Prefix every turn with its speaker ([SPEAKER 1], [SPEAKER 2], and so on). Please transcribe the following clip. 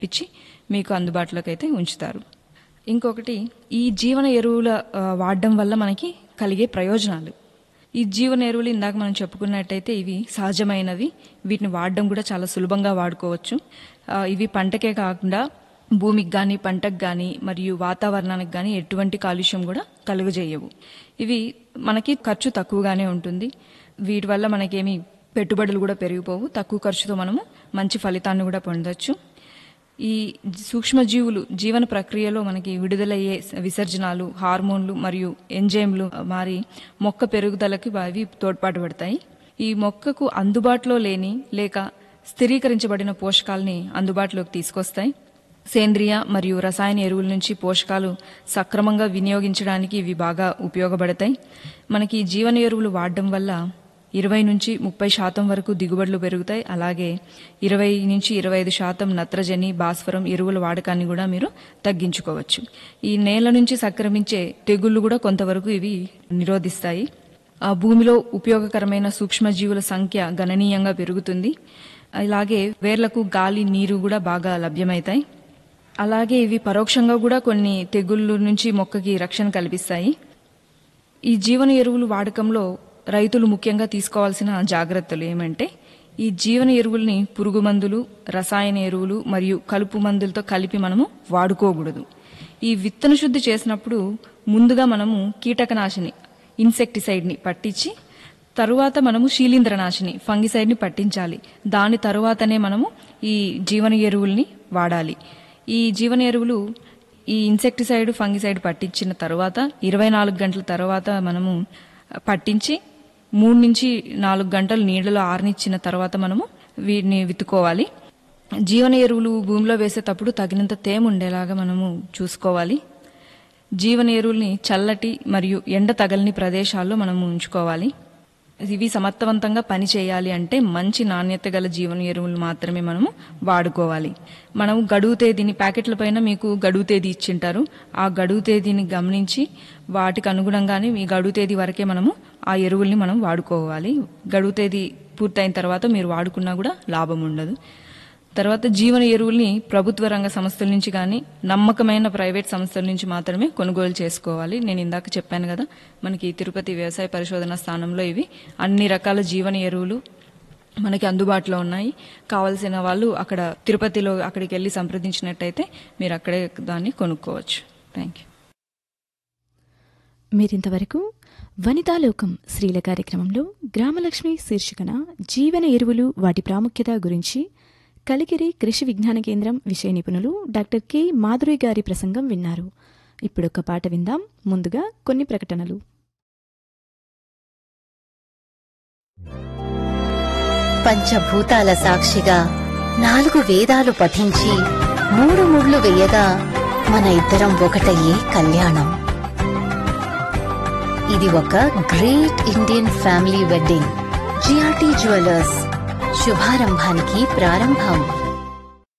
[SPEAKER 1] ఇచ్చి మీకు అందుబాటులోకి అయితే ఉంచుతారు ఇంకొకటి ఈ జీవన ఎరువుల ఆ, వాడడం వల్ల మనకి కలిగే ప్రయోజనాలు ఈ జీవన ఎరువులు ఇందాక మనం చెప్పుకున్నట్టయితే ఇవి సహజమైనవి వీటిని వాడడం కూడా చాలా సులభంగా వాడుకోవచ్చు ఆ, ఇవి పంటకే కాకుండా భూమికి కానీ పంటకు కానీ మరియు వాతావరణానికి కానీ ఎటువంటి కాలుష్యం కూడా కలుగజేయవు ఇవి మనకి ఖర్చు తక్కువగానే ఉంటుంది వీటి వల్ల మనకేమి పెట్టుబడులు కూడా పెరిగిపోవు తక్కువ ఖర్చుతో మనము మంచి ఫలితాన్ని కూడా పొందొచ్చు ఈ సూక్ష్మజీవులు జీవన ప్రక్రియలో మనకి విడుదలయ్యే విసర్జనాలు హార్మోన్లు మరియు ఎంజైమ్లు మారి మొక్క పెరుగుదలకి అవి తోడ్పాటు పడతాయి ఈ మొక్కకు అందుబాటులో లేని లేక స్థిరీకరించబడిన పోషకాలని అందుబాటులోకి తీసుకొస్తాయి సేంద్రియ మరియు రసాయన ఎరువుల నుంచి పోషకాలు సక్రమంగా వినియోగించడానికి ఇవి బాగా ఉపయోగపడతాయి మనకి ఈ జీవన ఎరువులు వాడడం వల్ల ఇరవై నుంచి ముప్పై శాతం వరకు దిగుబడులు పెరుగుతాయి అలాగే ఇరవై నుంచి ఇరవై ఐదు శాతం నత్రజని భాస్వరం ఎరువుల వాడకాన్ని కూడా మీరు తగ్గించుకోవచ్చు ఈ నేల నుంచి సంక్రమించే తెగుళ్లు కూడా కొంతవరకు ఇవి నిరోధిస్తాయి ఆ భూమిలో ఉపయోగకరమైన సూక్ష్మజీవుల సంఖ్య గణనీయంగా పెరుగుతుంది అలాగే వేర్లకు గాలి నీరు కూడా బాగా లభ్యమవుతాయి అలాగే ఇవి పరోక్షంగా కూడా కొన్ని తెగుళ్ళ నుంచి మొక్కకి రక్షణ కల్పిస్తాయి ఈ జీవన ఎరువులు వాడకంలో రైతులు ముఖ్యంగా తీసుకోవాల్సిన జాగ్రత్తలు ఏమంటే ఈ జీవన ఎరువుల్ని పురుగు మందులు రసాయన ఎరువులు మరియు కలుపు మందులతో కలిపి మనము వాడుకోకూడదు ఈ విత్తన శుద్ధి చేసినప్పుడు ముందుగా మనము కీటకనాశిని ఇన్సెక్టిసైడ్ని పట్టించి తరువాత మనము శీలీంద్రనాశిని ఫంగిసైడ్ని పట్టించాలి దాని తరువాతనే మనము ఈ జీవన ఎరువుల్ని వాడాలి ఈ జీవన ఎరువులు ఈ ఇన్సెక్టిసైడ్ ఫంగిసైడ్ పట్టించిన తర్వాత ఇరవై నాలుగు గంటల తర్వాత మనము పట్టించి మూడు నుంచి నాలుగు గంటలు నీళ్ళలో ఆరనిచ్చిన తర్వాత మనము వీటిని విత్తుకోవాలి జీవన ఎరువులు భూమిలో వేసేటప్పుడు తగినంత తేమ ఉండేలాగా మనము చూసుకోవాలి జీవన ఎరువుల్ని చల్లటి మరియు ఎండ తగలని ప్రదేశాల్లో మనము ఉంచుకోవాలి ఇవి సమర్థవంతంగా పని చేయాలి అంటే మంచి నాణ్యత గల జీవన ఎరువులు మాత్రమే మనము వాడుకోవాలి మనం గడువు తేదీని ప్యాకెట్ల పైన మీకు గడువు తేదీ ఇచ్చింటారు ఆ గడువు తేదీని గమనించి వాటికి అనుగుణంగానే మీ గడువు తేదీ వరకే మనము ఆ ఎరువుల్ని మనం వాడుకోవాలి గడువు తేదీ పూర్తయిన తర్వాత మీరు వాడుకున్నా కూడా లాభం ఉండదు తర్వాత జీవన ఎరువుల్ని ప్రభుత్వ రంగ సంస్థల నుంచి కానీ నమ్మకమైన ప్రైవేట్ సంస్థల నుంచి మాత్రమే కొనుగోలు చేసుకోవాలి నేను ఇందాక చెప్పాను కదా మనకి తిరుపతి వ్యవసాయ పరిశోధన స్థానంలో ఇవి అన్ని రకాల జీవన ఎరువులు మనకి అందుబాటులో ఉన్నాయి కావలసిన వాళ్ళు అక్కడ తిరుపతిలో అక్కడికి వెళ్ళి సంప్రదించినట్టయితే మీరు అక్కడే దాన్ని కొనుక్కోవచ్చు థ్యాంక్ యూ
[SPEAKER 2] మీరింతవరకు వనితాలోకం స్త్రీల కార్యక్రమంలో గ్రామలక్ష్మి శీర్షికన జీవన ఎరువులు వాటి ప్రాముఖ్యత గురించి కలిగిరి కృషి విజ్ఞాన కేంద్రం విషయ నిపుణులు డాక్టర్ కె మాధురి గారి ప్రసంగం విన్నారు ఇప్పుడొక పాట విందాం ముందుగా కొన్ని ప్రకటనలు
[SPEAKER 3] పంచభూతాల సాక్షిగా నాలుగు వేదాలు పఠించి మూడు ముళ్ళు వేయగా మన ఇద్దరం ఒకటయ్యే కళ్యాణం ఇది ఒక great Indian family wedding GRT jewellers శుభారంభానికి ప్రారంభం